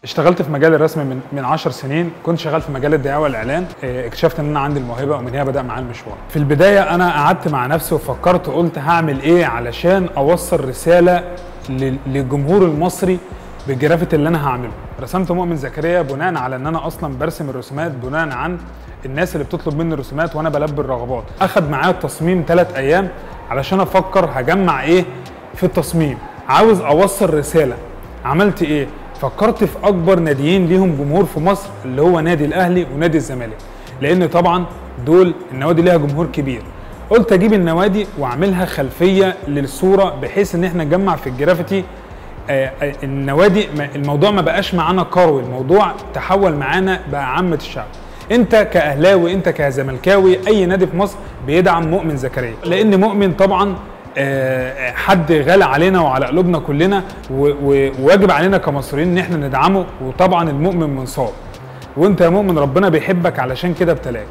اشتغلت في مجال الرسم من من 10 سنين كنت شغال في مجال الدعايه والاعلان اه، اكتشفت ان انا عندي الموهبه ومن هنا بدا معايا المشوار في البدايه انا قعدت مع نفسي وفكرت قلت هعمل ايه علشان اوصل رساله لل- للجمهور المصري بالجرافيت اللي انا هعمله رسمت مؤمن زكريا بناء على ان انا اصلا برسم الرسومات بناء عن الناس اللي بتطلب مني الرسومات وانا بلبي الرغبات اخد معايا التصميم ثلاث ايام علشان افكر هجمع ايه في التصميم عاوز اوصل رساله عملت ايه فكرت في اكبر ناديين ليهم جمهور في مصر اللي هو نادي الاهلي ونادي الزمالك لان طبعا دول النوادي ليها جمهور كبير قلت اجيب النوادي واعملها خلفيه للصوره بحيث ان احنا نجمع في الجرافيتي آه، آه، النوادي ما- الموضوع ما بقاش معانا كروي الموضوع تحول معانا بقى عامه الشعب انت كاهلاوي انت كزملكاوي اي نادي في مصر بيدعم مؤمن زكريا لان مؤمن طبعا آه، حد غالي علينا وعلى قلوبنا كلنا و- و- وواجب علينا كمصريين ان احنا ندعمه وطبعا المؤمن منصاب وانت يا مؤمن ربنا بيحبك علشان كده ابتلاك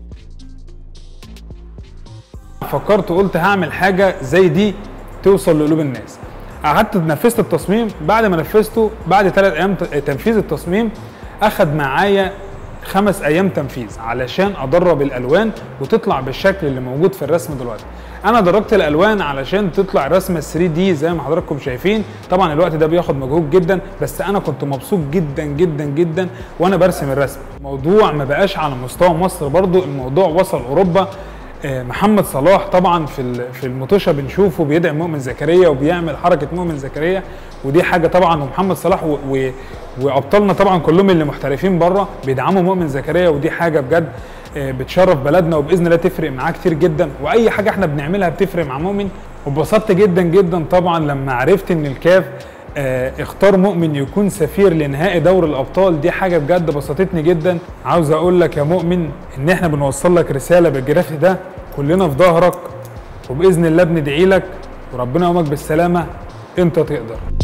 فكرت قلت هعمل حاجه زي دي توصل لقلوب الناس قعدت نفذت التصميم بعد ما نفذته بعد ثلاث ايام ت- تنفيذ التصميم اخد معايا خمس ايام تنفيذ علشان ادرب الالوان وتطلع بالشكل اللي موجود في الرسم دلوقتي انا درجت الالوان علشان تطلع رسمه 3 دي زي ما حضراتكم شايفين طبعا الوقت ده بياخد مجهود جدا بس انا كنت مبسوط جدا جدا جدا وانا برسم الرسم الموضوع ما بقاش على مستوى مصر برضو الموضوع وصل اوروبا آه، محمد صلاح طبعا في ال- في المطوشه بنشوفه بيدعم مؤمن زكريا وبيعمل حركه مؤمن زكريا ودي حاجه طبعا ومحمد صلاح و و وابطالنا طبعا كلهم اللي محترفين بره بيدعموا مؤمن زكريا ودي حاجه بجد آه، بتشرف بلدنا وباذن الله تفرق معاه كتير جدا واي حاجه احنا بنعملها بتفرق مع مؤمن واتبسطت جدا جدا طبعا لما عرفت ان الكاف آه، اختار مؤمن يكون سفير لنهائي دوري الابطال دي حاجه بجد بسطتني جدا عاوز اقول لك يا مؤمن ان احنا بنوصل لك رساله بالجرافيك ده كلنا في ظهرك وباذن الله بندعي لك وربنا يقومك بالسلامه انت تقدر